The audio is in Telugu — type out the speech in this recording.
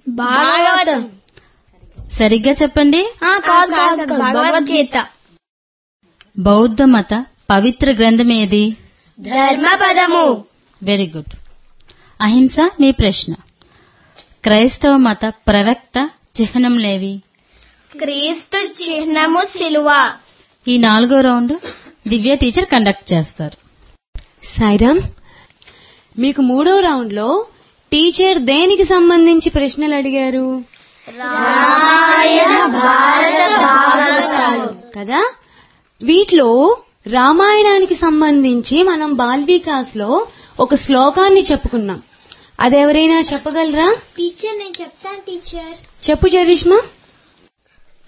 భాగవతం సరిగ్గా చెప్పండి కాదు కాదు భగవద్గీత బౌద్ధ మత పవిత్ర గ్రంథం ఏది ధర్మపదము వెరీ గుడ్ అహింస మీ ప్రశ్న క్రైస్తవ మత ప్రవక్త చిహ్నంలేవి క్రీస్తు చిహ్నము సిలువ ఈ నాలుగో రౌండ్ దివ్య టీచర్ కండక్ట్ చేస్తారు సాయిరామ్ మీకు మూడో రౌండ్ లో టీచర్ దేనికి సంబంధించి ప్రశ్నలు అడిగారు కదా వీటిలో రామాయణానికి సంబంధించి మనం బాల్ వికాస్ లో ఒక శ్లోకాన్ని చెప్పుకున్నాం అదెవరైనా చెప్పగలరా టీచర్ నేను చెప్తాను టీచర్ చెప్పు చరిష్మా